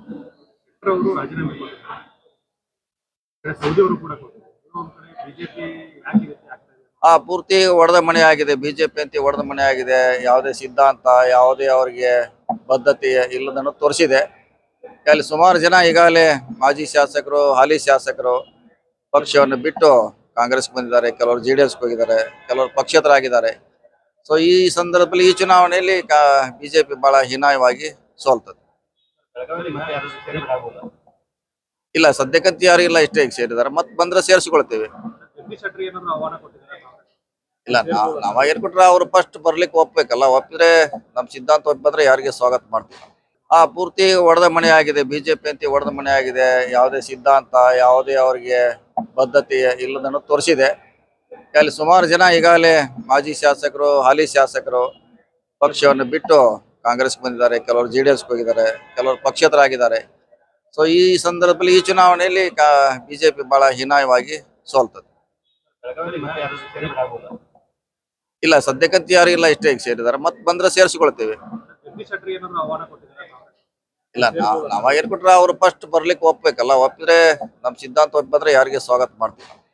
ಶೆಟ್ಟರ್ ಅವರು ರಾಜೀನಾಮೆ ಕೊಟ್ಟಿದ್ದಾರೆ ಈ ಕಡೆ ಸೌದಿ ಅವರು ಕೂಡ ಕೊಟ್ಟಿದ್ದಾರೆ ಎಲ್ಲೋ ಒಂದ್ ಕಡೆ ಬಿಜೆಪಿ ಯಾಕೆ ಈ ರೀತಿ ಆಗ್ತಾ ಇದೆ ಆ ಪೂರ್ತಿ ಒಡೆದ ಮನೆ ಆಗಿದೆ ಬಿಜೆಪಿ ಅಂತ ಒಡೆದ ಮನೆ ಆಗಿದೆ ಯಾವುದೇ ಸಿದ್ಧಾಂತ ಯಾವುದೇ ಅವರಿಗೆ ಬದ್ಧತೆ ಇಲ್ಲದನ್ನು ತೋರಿಸಿದೆ ಅಲ್ಲಿ ಸುಮಾರು ಜನ ಈಗಾಗಲೇ ಮಾಜಿ ಶಾಸಕರು ಹಾಲಿ ಶಾಸಕರು ಪಕ್ಷವನ್ನು ಬಿಟ್ಟು ಕಾಂಗ್ರೆಸ್ ಬಂದಿದ್ದಾರೆ ಕೆಲವರು ಜೆ ಡಿ ಎಸ್ ಹೋಗಿದ್ದಾರೆ ಕೆಲವರು ಪಕ್ಷೇತರಾಗಿದ್ದಾರೆ ಸೊ ಈ ಸಂದರ್ಭದಲ್ಲಿ ಈ ಚುನಾವಣೆಯಲ್ಲಿ ಬಿಜೆಪಿ ಬಹಳ ಹೀನಾಯವಾಗಿ ಸೋಲ್ತದೆ ಬೆಳಗಾವಿಯಲ್ಲಿ ಮತ್ತೆ ಯಾರು ಸೇರ್ಪಡೆ ಇಲ್ಲ ಸದ್ಯಕ್ಕಂತ ಯಾರು ಇಲ್ಲ ಇಷ್ಟೇ ಈಗ ಸೇರಿದ್ದಾರೆ ಮತ್ತೆ ಬಂದ್ರೆ ಸೇರಿಸಿಕೊಳ್ತೇವೆ ಜಗದೀಶ್ ಶೆಟ್ಟರ್ ಏನಾದ್ರು ಆಹ್ವಾನ ಕೊಟ್ಟಿದ್ದಾರೆ ಇಲ್ಲ ನಾವ್ ನಾವ್ ಏರ್ಕೊಟ್ರೆ ಅವ್ರು ಫಸ್ಟ್ ಬರ್ಲಿಕ್ಕೆ ಒಪ್ಬೇಕಲ್ಲ ಒಪ್ಪಿದ್ರೆ ನಮ್ ಸಿದ್ಧಾಂತ ಒಪ್ಪಿ ಬಂದ್ರೆ ಯಾರಿಗೆ ಸ್ವಾಗತ ಮಾಡ್ತೀವಿ ಆ ಪೂರ್ತಿ ಒಡೆದ ಮನೆ ಆಗಿದೆ ಬಿಜೆಪಿ ಅಂತ ಒಡೆದ ಮನೆ ಆಗಿದೆ ಯಾವುದೇ ಸಿದ್ಧಾಂತ ಯಾವುದೇ ಅವರಿಗೆ ಬದ್ಧತೆ ಇಲ್ಲದನ್ನು ತೋರಿಸಿದೆ ಅಲ್ಲಿ ಸುಮಾರು ಜನ ಈಗಾಗಲೇ ಮಾಜಿ ಶಾಸಕರು ಹಾಲಿ ಶಾಸಕರು ಪಕ್ಷವನ್ನು ಬಿಟ್ಟು ಕಾಂಗ್ರೆಸ್ ಬಂದಿದ್ದಾರೆ ಕೆಲವರು ಜೆ ಡಿ ಎಸ್ ಹೋಗಿದ್ದಾರೆ ಕೆಲವರು ಪಕ್ಷೇತರಾಗಿದ್ದಾರೆ ಸೊ ಈ ಸಂದರ್ಭದಲ್ಲಿ ಈ ಚುನಾವಣೆಯಲ್ಲಿ ಬಿಜೆಪಿ ಬಹಳ ಹೀನಾಯವಾಗಿ ಸೋಲ್ತದೆ ಬೆಳಗಾವಿಯಲ್ಲಿ ಮತ್ತೆ ಯಾರು ಸೇರ್ಪಡೆ ಇಲ್ಲ ಸದ್ಯಕ್ಕಂತ ಯಾರು ಇಲ್ಲ ಇಷ್ಟೇ ಈಗ ಸೇರಿದ್ದಾರೆ ಮತ್ತೆ ಬಂದ್ರೆ ಸೇರಿಸಿಕೊಳ್ತೇವೆ ಜಗದೀಶ್ ಶೆಟ್ಟರ್ ಏನಾದ್ರು ಆಹ್ವಾನ ಕೊಟ್ಟಿದ್ದಾರೆ ಇಲ್ಲ ನಾವ್ ನಾವ್ ಏರ್ಕೊಟ್ರೆ ಅವ್ರು ಫಸ್ಟ್ ಬರ್ಲಿಕ್ಕೆ ಒಪ್ಬೇಕಲ್ಲ ಒಪ್ಪಿದ್ರೆ ನಮ್ ಸಿದ್ಧಾಂತ ಒಪ್ಪಿ ಬಂದ್ರೆ ಯಾರಿಗೆ ಸ್ವಾಗತ ಮಾಡ್ತೀವಿ